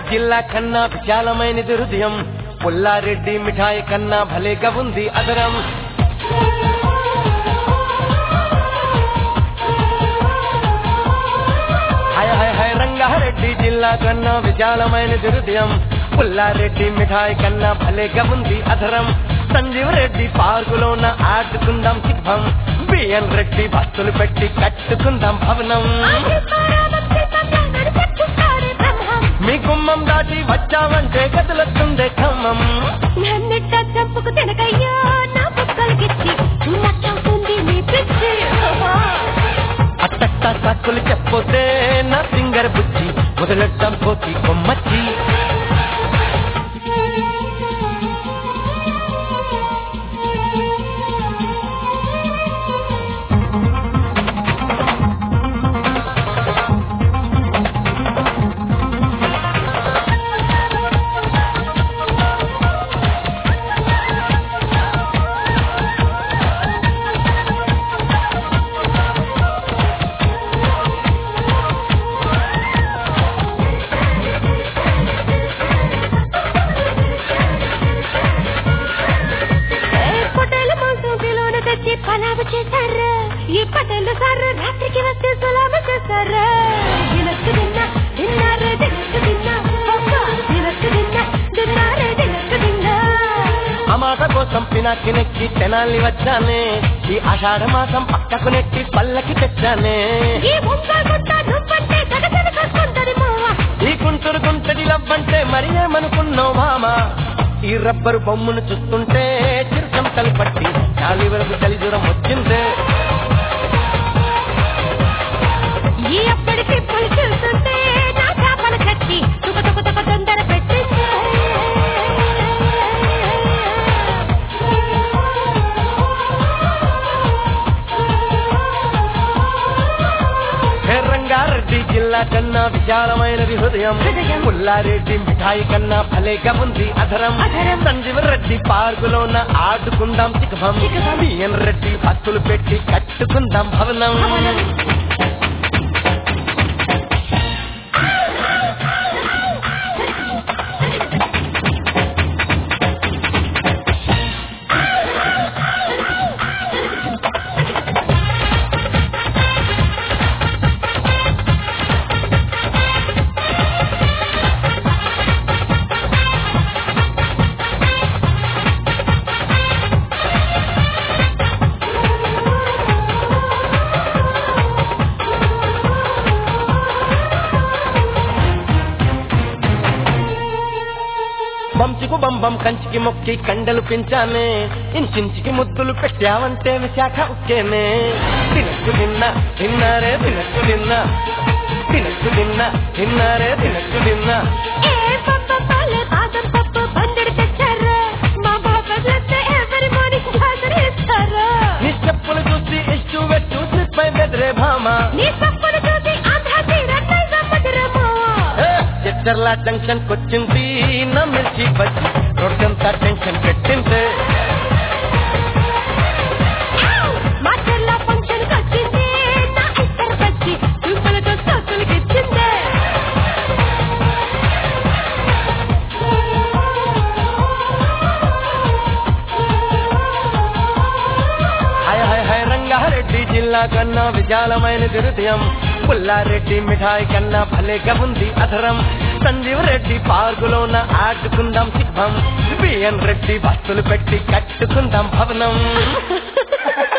జిల్లా కన్నా విశాలమైనది హృదయం పుల్లారెడ్డి మిఠాయి కన్నా భలేగా ఉంది అదరం హయ హయ హయ రంగారెడ్డి జిల్లా కన్నా విశాలమైనది హృదయం పుల్లారెడ్డి మిఠాయి కన్నా భలేగా ఉంది అధరం సంజీవ్ రెడ్డి పార్కులోన ఆడుకుందాం శిఖం బిఎన్ రెడ్డి బస్సులు పెట్టి కట్టుకుందాం భవనం మీ గుమ్మం దాటి వచ్చావంటే కదులుతుందే ఖమ్మం నన్నిట్ట చంపుకు తినకయ్యా నా పక్కలకిచ్చి నచ్చవుతుంది నీ పిచ్చి అట్టట్ట సాకులు చెప్పొతే నా సింగర్ బుచ్చి వదిలెట్టం పోతి కొమ్మచ్చి ఏ పొట్టేల మాంసం కిలోన తెచ్చి పలావు చేశారు ఈ పటేలు సార్ రాత్రికి వస్తే సులామ చేశారు దినక్కు తిన్నా తిన్నారే దినక్కు తిన్నా ఒక్క దినక్కు తిన్నా తిన్నారే దినక్కు తిన్నా ఆ మాట కోసం పినాకి నెక్కి తెనాలి వచ్చానే ఈ ఆషాఢ మాసం పక్కకు నెట్టి పల్లకి తెచ్చానే ఈ ముంతా గుంట నువ్వంటే గడగడ కట్టుకుంటది మావా ఈ గుంటూరు గుంటడి లవ్వంటే మరి ఏమనుకున్నావు మామ ఈ రబ్బరు బొమ్మను చూస్తుంటే చిరుసం కలిపట్టి చాలి వరకు చలి దూరం వచ్చిందే ఈ అప్పటికి పని చూస్తుంటే నా చేపలు కట్టి తుక తుక తుక తొందర పెట్టింది హే రంగారెడ్డి జిల్లా కన్నా విశాలమైనది హృదయం హృదయం. పుల్లారెడ్డి మిఠాయి కన్నా భలేగా ఉంది అధరం అధరం. సంజీవ రెడ్డి పార్కులోన ఆడుకుందాం చికభం చికభం. బియ్యం రెడ్డి భక్తులు పెట్టి కట్టుకుందాం భవనం భవనం. బంచికు బంబం కంచికి మొక్కి కండలు పెంచానే ఇంచించికి ముద్దులు పెట్టావంటే విశాఖ ఉక్కేనే తినక్కు తిన్నా తిన్నారే తినక్కు తిన్నా తినక్కు తిన్నా తిన్నారే తినక్కు తిన్నా ఏ పప్ప పాలే బాదం పప్పు బందెడు తెచ్చారు మా బాబర్లతో ఎవరి మార్నింగ్ బాదరు ఇస్తారు నీ చెప్పులు చూసి ఇష్టు పెట్టు స్లిప్ అయి బెదరే భామ నీ తప్పులు చూసి ఆంధ్ర తీరన్నై గమ్మతిరమో చిచ్చర్ల జంక్షన్ కొచ్చింది నా మిర్చి బజ్జి రోడ్డంతా టెన్షన్ పెట్టింది మా చెల్ల ఫంక్షన్ వచ్చింది నా ఇద్దరు బచ్చి చూపులతో సోకులకి ఇచ్చింది హయ హయ హయ రంగారెడ్డి జిల్లా కన్నా విశాలమైనది హృదయం పుల్లారెడ్డి మిఠాయి కన్నా భలేగా ఉంది అధరం సంజీవ్ రెడ్డి పార్కులోన ఆడుకుందాం శిఖం బిఎన్ రెడ్డి బస్సులు పెట్టి కట్టుకుందాం భవనం